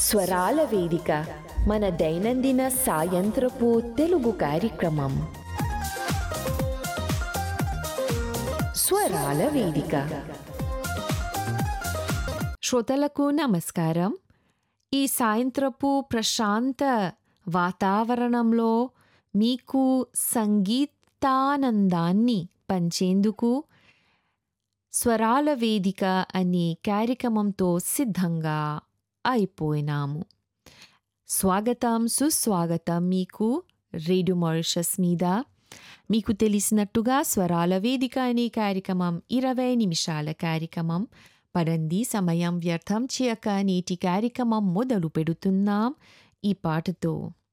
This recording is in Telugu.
స్వరాల వేదిక మన దైనందిన సాయంత్రపు తెలుగు కార్యక్రమం స్వరాల వేదిక శ్రోతలకు నమస్కారం ఈ సాయంత్రపు ప్రశాంత వాతావరణంలో మీకు సంగీతానందాన్ని పంచేందుకు స్వరాల వేదిక అనే కార్యక్రమంతో సిద్ధంగా అయిపోయినాము స్వాగతం సుస్వాగతం మీకు రేడియో మారిషస్ మీద మీకు తెలిసినట్టుగా స్వరాల వేదిక అనే కార్యక్రమం ఇరవై నిమిషాల కార్యక్రమం పడంది సమయం వ్యర్థం చేయక నేటి కార్యక్రమం మొదలు పెడుతున్నాం ఈ పాటతో